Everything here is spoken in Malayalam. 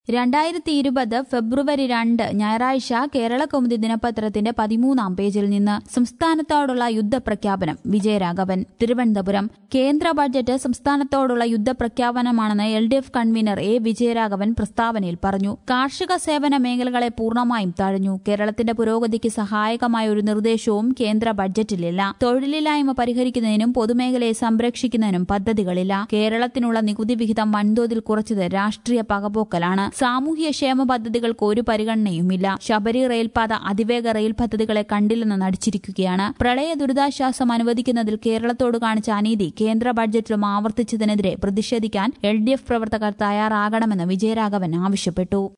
രണ്ടായിരത്തി ഇരുപത് ഫെബ്രുവരി രണ്ട് ഞായറാഴ്ച കേരള കൗമുദി ദിനപത്രത്തിന്റെ പതിമൂന്നാം പേജിൽ നിന്ന് സംസ്ഥാനത്തോടുള്ള യുദ്ധപ്രഖ്യാപനം വിജയരാഘവൻ തിരുവനന്തപുരം കേന്ദ്ര ബഡ്ജറ്റ് സംസ്ഥാനത്തോടുള്ള യുദ്ധപ്രഖ്യാപനമാണെന്ന് L D F convener A Vijayaraghavan പ്രസ്താവനയിൽ പറഞ്ഞു കാർഷിക സേവന മേഖലകളെ പൂർണ്ണമായും തഴഞ്ഞു കേരളത്തിന്റെ പുരോഗതിക്ക് സഹായകമായ ഒരു നിർദ്ദേശവും കേന്ദ്ര ബഡ്ജറ്റിലില്ല തൊഴിലില്ലായ്മ പരിഹരിക്കുന്നതിനും പൊതുമേഖലയെ സംരക്ഷിക്കുന്നതിനും പദ്ധതികളില്ല കേരളത്തിനുള്ള നികുതി വിഹിതം വൻതോതിൽ കുറച്ചത് രാഷ്ട്രീയ പകപോക്കലാണ് സാമൂഹ്യ ക്ഷേമ പദ്ധതികൾക്ക് ഒരു പരിഗണനയുമില്ല ശബരി റെയിൽപാത അതിവേഗ റെയിൽ പദ്ധതികളെ കണ്ടില്ലെന്ന് നടിച്ചിരിക്കുകയാണ് പ്രളയ ദുരിതാശ്വാസം അനുവദിക്കുന്നതിൽ കേരളത്തോട് കാണിച്ച അനീതി കേന്ദ്ര ബഡ്ജറ്റിലും ആവർത്തിച്ചതിനെതിരെ പ്രതിഷേധിക്കാൻ എൽ ഡി എഫ് പ്രവർത്തകർ തയ്യാറാകണമെന്ന് വിജയരാഘവൻ ആവശ്യപ്പെട്ടു